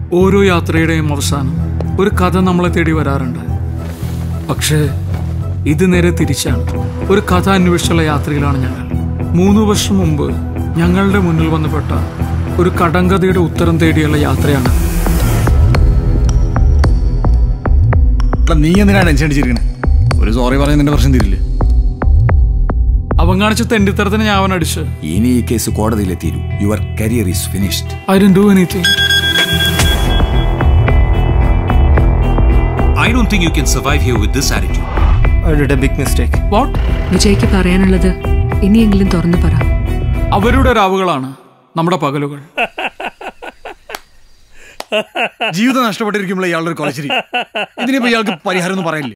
ഓരോ യാത്രയുടെയും അവസാനം ഒരു കഥ നമ്മളെ തേടി വരാറുണ്ട് പക്ഷേ ഇത് നേരെ തിരിച്ചാണ് ഒരു കഥ അന്വേഷിച്ചുള്ള യാത്രയിലാണ് ഞങ്ങൾ മൂന്ന് വർഷം മുമ്പ് ഞങ്ങളുടെ മുന്നിൽ വന്നുപെട്ട ഒരു കടങ്കഥയുടെ ഉത്തരം തേടിയുള്ള യാത്രയാണ് എടാ, നീ എന്തിനാ ടെൻഷൻ അടിച്ചിരിക്കണേ ഒരു സോറി പറഞ്ഞ നിന്റെ പ്രശ്നം തീരില്ലേ അവൻ കാണിച്ച തെണ്ടിത്തരത്തിന് ഞാൻ അവൻ അടിച്ച് ഇനി ഈ കേസ് കോടതിയിലെത്തിയിരു your career is finished I do anything I don't think you can survive here with this attitude. I did a big mistake. What വിജയ്ക്ക് പറയാനുള്ളത് ഇനിയെങ്കിലും തുറന്നു പറ അവരുടെ രാവുകളാണ് നമ്മുടെ പകലുകൾ ജീവിതം നഷ്ടപ്പെട്ടിരിക്കുമ്പോൾ ഇയാളുടെ ഒരു കൊലച്ചിരി ഇതിനിപ്പോ ഇയാൾക്ക് പരിഹാരം ഒന്നും പറയില്ലേ